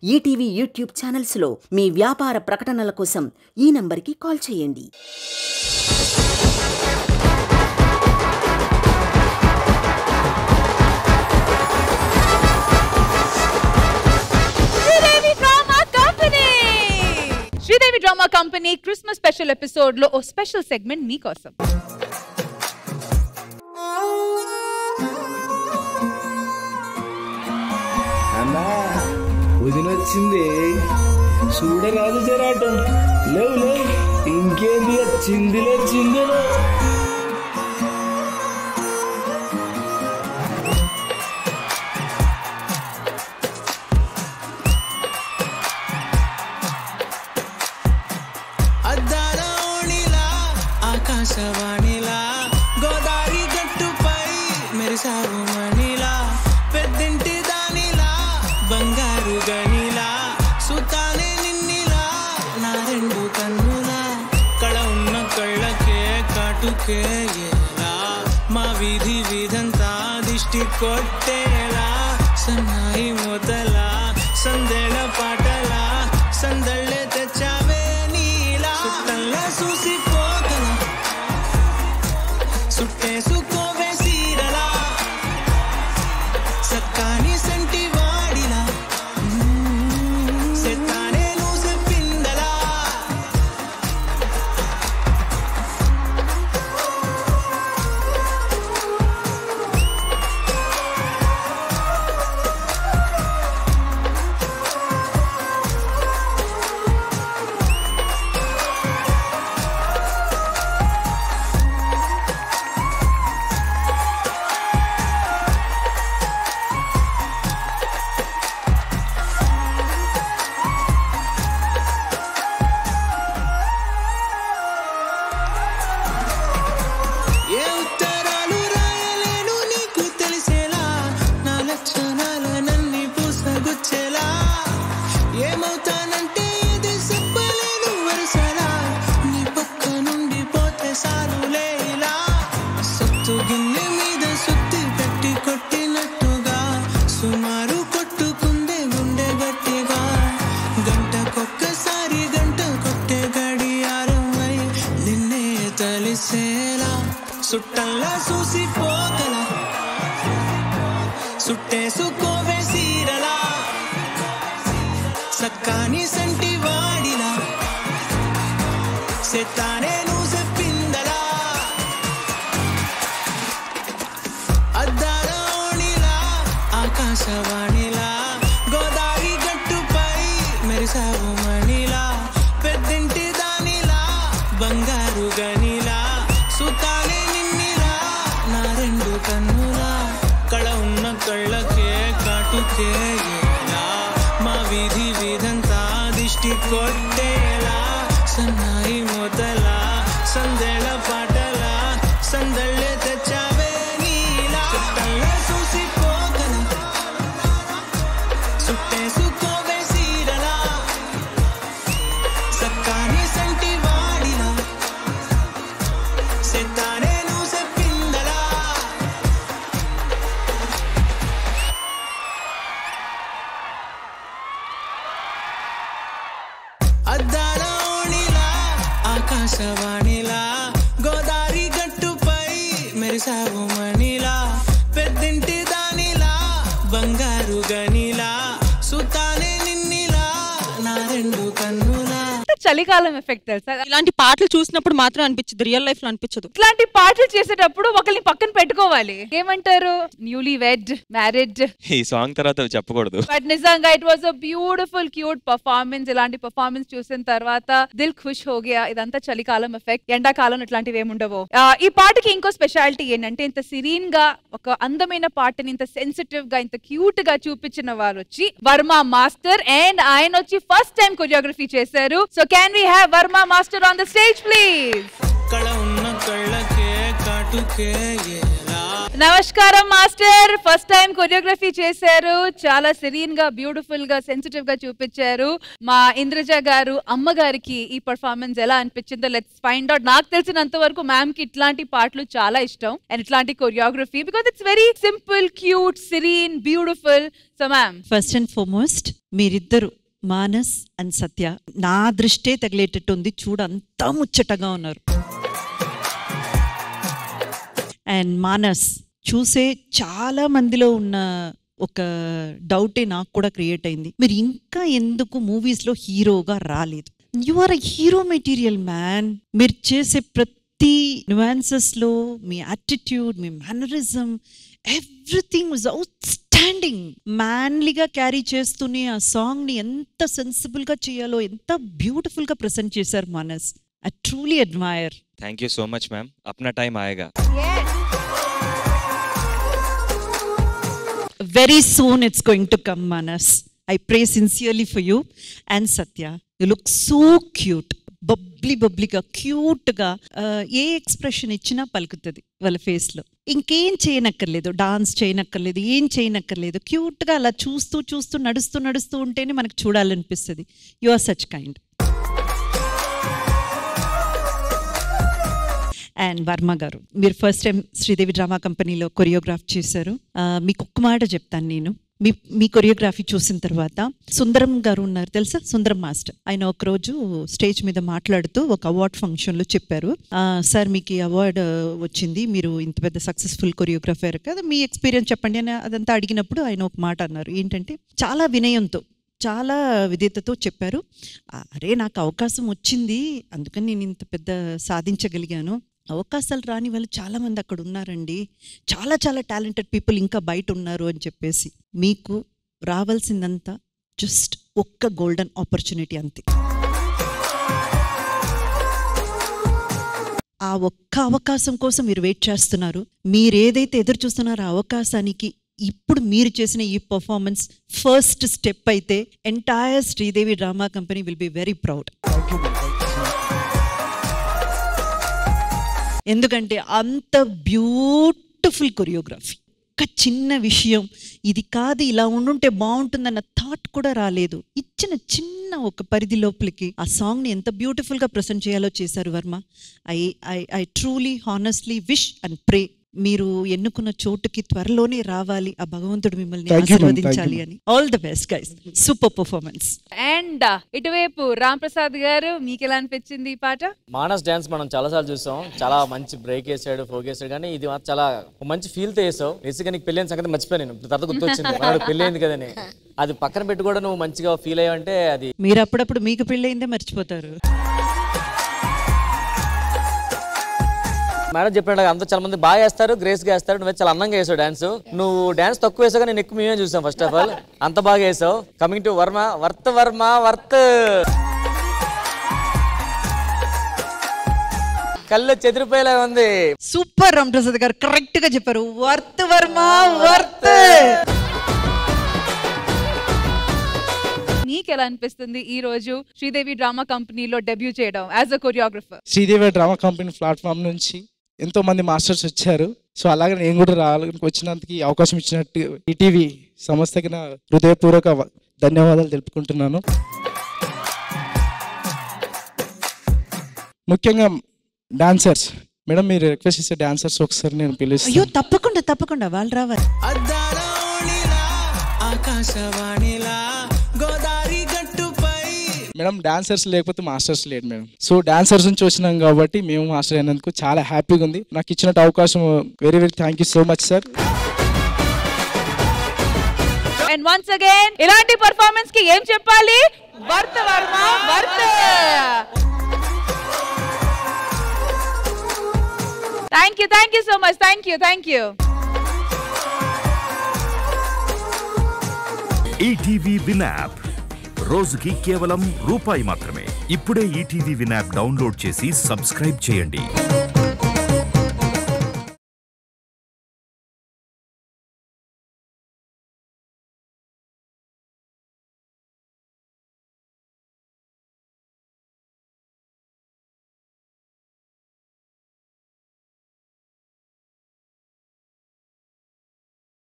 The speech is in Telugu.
ఈటీవీ యూట్యూబ్ ఛానల్స్లో మీ వ్యాపార ప్రకటనల కోసం ఈ నంబర్కి కాల్ చేయండి Sridevi drama company Sridevi drama company Christmas special episode లో ఓ స్పెషల్ సెగ్మెంట్ మీకోసం అన్నా వదినొచ్చింది చూడరాదు జరాటం లేవు లేవు ఇంకేంది చిందిలో చిందులో అద్దాల ఓణిలా ఆకాశవాణిలా గోదావరి గట్టుపై మెరిసావు మణిలా పెద్దింటి దానిలా బంగారు గనిలా సుతానే నిన్నిలా నా రెండు కన్నులా కళ ఉన్న కళ్ళకే కాటుకే ఎలా మా వీధి వీధంతా దిష్టి కొట్టేలా సన్నాయి మొదలా సందేళ పాటలా సందళ్ళే తెచ్చావే నీలా సుట్టల్లా చూసి పోగల సుట్టేసుకోవే సీరలా సక్కాని సంటి వాడిలా సెత్తానే నువ్వు చెప్పిందలా ఏ ఉత్తరాలు రాయలేను నీకు తెలిసేలా నా లక్షణాలనన్నీ పూసగుచ్చేలా ఏమవుతానంటే ఇది చెప్పలేను వరుసలా నీ పక్క నుండి పోతే సారులే ఇలా సత్తు గిన్నె మీద సుత్తి పెట్టి కొట్టినట్టుగా సుమారు కొట్టుకుందే గుండె గట్టిగా గంటకొక్కసారి గంట కొట్టే గడియారమై నిన్నే తలిసేలా సుట్టల్లా చూసి పోగల సుట్టేసుకోవే సీరలా సక్కాని సంటి వాడిలా సెత్తానే నువ్వు చెప్పిందలా అద్దాల ఓణిలా ఆకాశవాణిలా గోదావరి గట్టుపై మెరిసావు మణిలా పెద్దింటి దానిలా బంగారు గనిలా సుతానే నిన్నిలా నా రెండు కన్నులా కళ ఉన్న కళ్ళకే కాటుకే ఎలా మా వీధి వీధంతా దిష్టి కొట్టేలా సన్నాయి మొదలా సందేళ పాటలా సందళ్ళే తెచ్చావే నీలా చుట్టల్లా చూసి పోగల సుట్టేసుకోవే సీరలా సక్కాని సంటి వాడిలా సెత్తానే నువ్వు చెప్పిందలా అద్దాల ఓణిలా ఆకాశవాణిలా గోదావరి గట్టుపై మెరిసావు మణిలా పెద్దింటి దానిలా బంగారు గనిలా సుతానే నిన్నిలా నా రెండు కన్నులా చలికాలం ఎఫెక్ట్ తెలుసా ఇలాంటి పాటలు చూసినప్పుడు మాత్రం అనిపించదు రియల్ లైఫ్ లో అనిపించదు ఇట్లాంటి పాటలు చేసేటప్పుడు ఒకరిని పక్కన పెట్టుకోవాలి ఏమంటారు న్యూలీ వెడ్ మ్యారేడ్ ఈ సాంగ్ తర్వాత అవి చెప్పకూడదు బట్ నిజంగా it was a beautiful cute performance ఇలాంటి పర్ఫార్మెన్స్ చూసిన తర్వాత దిల్ ఖుష్ హోగియా ఇదంతా చలికాలం ఎఫెక్ట్ ఎండాకాలం ఇట్లాంటివి ఏమి ఉండవు ఆ, ఈ పాటకి ఇంకో స్పెషాలిటీ ఏంటంటే ఇంత సిరీన్ గా ఒక అందమైన పాటని ఇంత సెన్సిటివ్ గా ఇంత క్యూట్ గా చూపించిన వారు వచ్చి వర్మ మాస్టర్ అండ్ ఆయన వచ్చి ఫస్ట్ టైం కొరియోగ్రఫీ చేశారు so can we have Varma master on the stage please కళ ఉన్న కళ్ళకే కాటుకే ఎలా నమస్కారం మాస్టర్ ఫస్ట్ టైం కొరియోగ్రఫీ చేశారు చాలా సెరీన్ గా బ్యూటిఫుల్ గా సెన్సిటివ్ గా చూపించారు మా ఇంద్రజ గారు అమ్మగారికి ఈ పర్ఫార్మెన్స్ ఎలా అనిపించిందో లెట్స్ ఫైండ్ అవుట్ నాకు తెలిసినంత వరకు మ్యామ్ కి ఇట్లాంటి పాటలు చాలా ఇష్టం అండ్ ఇట్లాంటి choreography because it's very simple cute serene beautiful so ma'am first and foremost మీరిద్దరు మానస్ అండ్ సత్య నా దృష్టే తగిలేటట్టు ఉంది చూడు అంతా ముచ్చటగా ఉన్నారు అండ్ మానస్ చూసే చాలా మందిలో ఉన్న ఒక డౌటే నాకు కూడా క్రియేట్ అయింది మీరు ఇంకా ఎందుకు మూవీస్ లో హీరోగా రాలేదు you are a hero material man మీరు చేసే ప్రతి nuances లో మీ యాటిట్యూడ్ మీ mannerism everything was outstanding మ్యాన్లీగా క్యారీ చేస్తూనే ఆ సాంగ్ ని ఎంత సెన్సిబుల్ గా చేయాలో ఎంత బ్యూటిఫుల్ గా ప్రెసెంట్ చేశారు Manas I truly admire thank you so much ma'am అప్నా టైం ఆయేగా very soon it's going to come manas i pray sincerely for you and satya you look so cute bubbly బబ్లీగా క్యూట్గా ఏ ఎక్స్ప్రెషన్ ఇచ్చినా పలుకుతుంది వాళ్ళ ఫేస్లో ఇంకేం చేయనక్కర్లేదు డాన్స్ చేయనక్కర్లేదు ఏం చేయనక్కర్లేదు క్యూట్గా అలా చూస్తూ చూస్తూ నడుస్తూ నడుస్తూ ఉంటేనే మనకు చూడాలనిపిస్తుంది you are such kind and Varma గారు మీరు ఫస్ట్ టైం శ్రీదేవి డ్రామా కంపెనీలో కొరియోగ్రాఫ్ చేశారు ఆ, మీకు ఒక్క మాట చెప్తాను నేను మీ మీ కొరియోగ్రఫీ చూసిన తర్వాత సుందరం గారు ఉన్నారు తెలుసా సుందరం మాస్టర్ ఆయన ఒకరోజు స్టేజ్ మీద మాట్లాడుతూ ఒక అవార్డ్ ఫంక్షన్లో చెప్పారు "ఆ, సార్ మీకు ఈ అవార్డ్ వచ్చింది మీరు ఇంత పెద్ద సక్సెస్ఫుల్ కొరియోగ్రఫర్ కదా మీ ఎక్స్పీరియన్స్ చెప్పండి అని అదంతా అడిగినప్పుడు ఆయన ఒక మాట అన్నారు ఏంటంటే చాలా వినయంతో చాలా విధేయతతో చెప్పారు "ఆ, అరే నాకు అవకాశం వచ్చింది అందుకని నేను ఇంత పెద్ద సాధించగలిగాను అవకాశాలు రాని వాళ్ళు చాలా మంది అక్కడ ఉన్నారండి చాలా చాలా టాలెంటెడ్ పీపుల్ ఇంకా బయట ఉన్నారు అని చెప్పేసి మీకు రావాల్సిందంతా జస్ట్ ఒక్క గోల్డెన్ ఆపర్చునిటీ అంతే ఆ ఒక్క అవకాశం కోసం మీరు వెయిట్ చేస్తున్నారు మీరు ఏదైతే ఎదురు చూస్తున్నారో ఆ అవకాశానికి ఇప్పుడు మీరు చేసిన ఈ పర్ఫార్మెన్స్ ఫస్ట్ స్టెప్ అయితే entire Sridevi drama company will be very proud ఎందుకంటే అంత బ్యూటిఫుల్ కొరియోగ్రఫీ ఒక చిన్న విషయం ఇది కాదు ఇలా ఉండుంటే బాగుంటుందన్న థాట్ కూడా రాలేదు ఇచ్చిన చిన్న ఒక పరిధి లోపలికి ఆ సాంగ్ని ఎంత బ్యూటిఫుల్గా ప్రజెంట్ చేయాలో చేశారు Varma I I I truly honestly wish and pray మీరు ఎన్నుకున్న చోటుకి త్వరలోనే రావాలి ఆ భగవంతుడు మిమ్మల్ని Thank you, ma'am. Thank you, ఆశీర్వదించాలి ma'am. అని all the best guys super performance and ఇటువైపు రామ్ ప్రసాద్ గారు మీకు ఎలా అనిపించింది ఈ పాట మానస్ డ్యాన్స్ మనం చాలా సార్లు చూసాం చాలా మంచి బ్రేక్ వేసాడు ఫోక్ వేసాడు కానీ ఇది మాత్రం చాలా ఒక మంచి ఫీల్ తో వేసావు బేసిక్గా నీకు పెళ్ళైన సంగతి మర్చిపోయాను నేను ఇప్పుడు తర్వాత గుర్తొచ్చింది మనోడు పెళ్ళి అయింది కదని అది పక్కన పెట్టి కూడా నువ్వు మంచిగా ఫీల్ అయ్యావంటే అది మీరు అప్పుడప్పుడు మీకు పెళ్ళయిందే మర్చిపోతారు మేడం చెప్పినట్టు అందరూ చాలా మంది బాగా వేస్తారు గ్రేస్ గా వేస్తారు నువ్వు చాలా అందంగా వేసావు డాన్స్ నువ్వు డాన్స్ తక్కువ వేసావు నేను ఎక్కువ మేమే చూసాం ఫస్ట్ ఆఫ్ ఆల్ అంత బాగా వేసావు coming to Varma worth Varma worth కళ్ళు చెదిరిపోయేలా ఉంది సూపర్ రామ్ ప్రసాద్ గారు కరెక్ట్ గా చెప్పారు వర్త్ వర్మ వర్త్ మీకు ఎలా అనిపిస్తుంది ఈ రోజు శ్రీదేవి డ్రామా కంపెనీలో డెబ్యూ చేయడం as a choreographer Sridevi drama company platform నుంచి ఎంతో మంది మాస్టర్స్ వచ్చారు సో అలాగే నేను కూడా రావాలని వచ్చినందుకు ఈ అవకాశం ఇచ్చినట్టు ఈటీవీ సంస్థకి నా హృదయపూర్వక వ- ధన్యవాదాలు తెలుపుకుంటున్నాను ముఖ్యంగా డాన్సర్స్ మేడం మీరు రిక్వెస్ట్ చేసే డాన్సర్స్ ఒకసారి నేను అయ్యో పిలుస్తాను తప్పకుండా తప్పకుండా వాళ్ళు రావాలి అద్దాల ఓణిలా ఆకాశవాణిలా గోదారి గట్టుపై మేడం డాన్సర్స్ లేకపోతే మాస్టర్స్ లేడు మేడం సో డాన్సర్స్ నుంచి వచ్చినాం కాబట్టి మేము మాస్టర్ అయినందుకు చాలా హ్యాపీగా ఉంది నాకు ఇచ్చినట్టు అవకాశం very very thank you so much sir and once again ఇలాంటి పర్ఫార్మెన్స్ కి ఏం చెప్పాలి worth Varma worth thank you thank you so much thank you thank you ETV win app రోజుకి కేవలం రూపాయి మాత్రమే ఇప్పుడే ఈటీవీ విన్ యాప్ డౌన్లోడ్ చేసి సబ్స్క్రైబ్ చేయండి